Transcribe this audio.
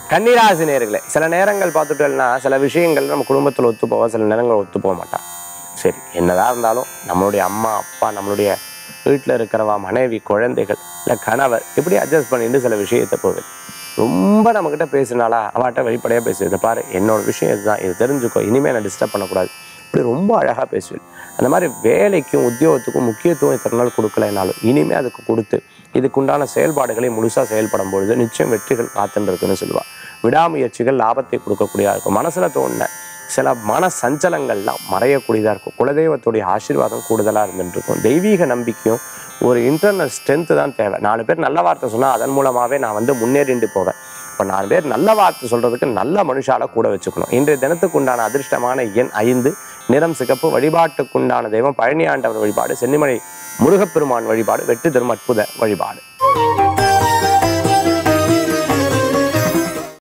கன்னிராசி நேர்களே சில நேரங்கள் பார்த்துட்டோம்னா சில விஷயங்கள் நம்ம குடும்பத்தில் ஒத்து போவோம் சில நேரங்கள் ஒத்து போக மாட்டான் சரி என்னதான் இருந்தாலும் நம்மளுடைய அம்மா அப்பா நம்மளுடைய வீட்டில் இருக்கிறவா மனைவி குழந்தைகள் இல்லை கணவர் இப்படி அட்ஜஸ்ட் பண்ணிட்டு சில விஷயத்தை போகுது ரொம்ப நம்மக்கிட்ட பேசினாலா அவட்ட வெளிப்படையாக பேசுது பாரு என்னோட விஷயம் இதுதான் இது தெரிஞ்சுக்கோ இனிமேல் நான் டிஸ்டர்ப் பண்ணக்கூடாது இப்படி ரொம்ப அழகாக பேசுவேன் அந்த மாதிரி வேலைக்கும் உத்தியோகத்துக்கும் முக்கியத்துவம் இத்தனை நாள் கொடுக்கலைனாலும் இனிமே அதுக்கு கொடுத்து இதுக்குண்டான செயல்பாடுகளை முழுசாக செயல்படும் பொழுது நிச்சயம் வெற்றிகள் காத்துன்னு இருக்குன்னு சொல்லுவாள் விடாமுயற்சிகள் லாபத்தை கொடுக்கக்கூடியதாக இருக்கும் மனசில் தோணுன சில மன சஞ்சலங்கள்லாம் மறையக்கூடியதாக இருக்கும் குலதெய்வத்துடைய ஆசீர்வாதம் கூடுதலாக இருந்துட்டு இருக்கும் தெய்வீக நம்பிக்கையும் ஒரு இன்டர்னல் ஸ்ட்ரென்த்து தான் தேவை நாலு பேர் நல்ல வார்த்தை சொன்னால் அதன் மூலமாகவே நான் வந்து முன்னேறிண்டு போவேன் இப்போ நாலு பேர் நல்ல வார்த்தை சொல்கிறதுக்கு நல்ல மனுஷால கூட வச்சுக்கணும் இன்றைய தினத்துக்கு உண்டான அதிர்ஷ்டமான எண் ஐந்து நிறம் சிகப்பு வழிபாட்டுக்குண்டான தெய்வம் பழனி ஆண்டவர் வழிபாடு சென்னிமலை முருகப்பெருமான் வழிபாடு வெற்றி தரும் அற்புத வழிபாடு